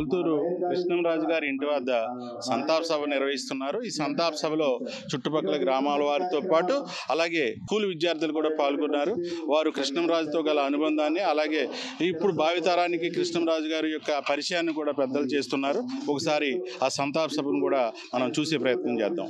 కొల్తూరు కృష్ణంరాజు గారి ఇంటి వద్ద సంతాప సభ నిర్వహిస్తున్నారు ఈ సంతాప సభలో చుట్టుపక్కల గ్రామాల వారితో పాటు అలాగే స్కూల్ విద్యార్థులు కూడా పాల్గొన్నారు వారు కృష్ణంరాజుతో గల అనుబంధాన్ని అలాగే ఇప్పుడు భావితరానికి కృష్ణంరాజు గారి యొక్క పరిచయాన్ని కూడా పెద్దలు చేస్తున్నారు ఒకసారి ఆ సంతాప సభను కూడా మనం చూసే ప్రయత్నం చేద్దాం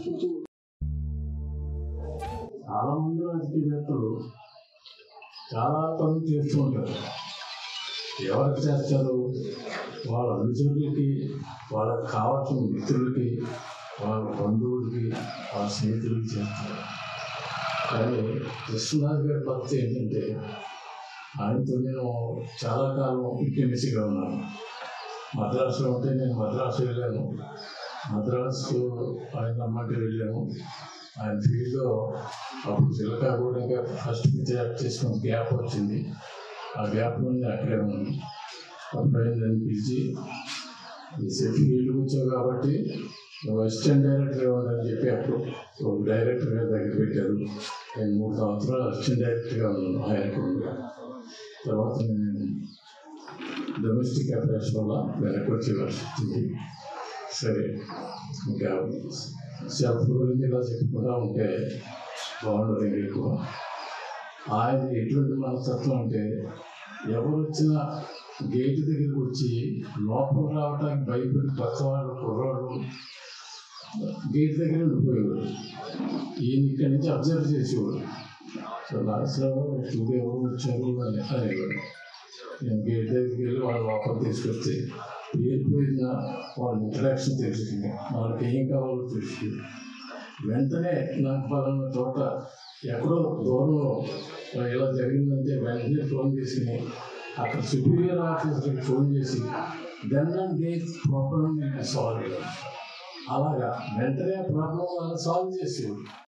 చాలా మంది రాజకీయవేత్తలు చాలా పనులు చేస్తూ ఉంటారు ఎవరికి చేస్తారు వాళ్ళ అనుచరులకి వాళ్ళకి కావాల్సిన మిత్రులకి వాళ్ళ బంధువులకి వాళ్ళ స్నేహితులకి చేస్తారు కానీ కృష్ణరాజు గారి పరిస్థితి ఏంటంటే ఆయనతో నేను చాలా కాలం ఇంటిమెసిగా ఉన్నాను మద్రాసులో ఉంటే నేను మద్రాసు వెళ్ళాను మద్రాసు ఆయన అమ్మకి వెళ్ళాను ఆయన ఫీల్డ్లో అప్పుడు చిలక కూడా ఇంకా ఫస్ట్ యాక్ట్ చేసుకుని గ్యాప్ వచ్చింది ఆ గ్యాప్ నుండి అక్కడే ఉంది అప్పుడు ఆయన నన్ను పిలిచి ఈ సెట్ ఫీల్డ్కి వచ్చావు కాబట్టి నువ్వు అసిస్టెంట్ డైరెక్టర్గా ఉండని చెప్పి అప్పుడు ఒక డైరెక్టర్ గారి దగ్గర పెట్టారు నేను మూడు సంవత్సరాలు అసిస్టెంట్ డైరెక్టర్గా ఉన్నాను ఆయనకు తర్వాత నేను డొమెస్టిక్ అఫైర్స్ వల్ల వెనక్కి వచ్చేవాల్సి వచ్చింది సరే ఇంకా సెల్ఫ్ గురించి ఇలా చెప్పుకుంటా ఉంటే బాగుండదు ఇంకా ఎక్కువ ఆయన ఎటువంటి మనస్తత్వం అంటే ఎవరు వచ్చినా గేట్ దగ్గరికి వచ్చి లోపల రావడానికి భయపడి కొత్తవాళ్ళు కుర్రాడు గేట్ దగ్గర ఉండిపోయేవాడు ఈయన ఇక్కడి నుంచి అబ్జర్వ్ చేసేవాడు సో లాస్ట్లో చూడు ఎవరు వచ్చారు అని అనేవాడు నేను గేట్ దగ్గరికి వెళ్ళి వాళ్ళ లోపల తీసుకొస్తే పేరు పోయిన వాళ్ళ ఇంట్రడక్షన్ తెలుస్తుంది వాళ్ళకి ఏం కావాలో తెలుస్తుంది వెంటనే నాకు పలానా చోట ఎక్కడో దూరంలో ఇలా జరిగిందంటే వెంటనే ఫోన్ చేసి అక్కడ సుపీరియర్ ఆఫీసర్కి ఫోన్ చేసి then and there problem solve అలాగా వెంటనే ప్రాబ్లం వాళ్ళని సాల్వ్ చేసేవాడు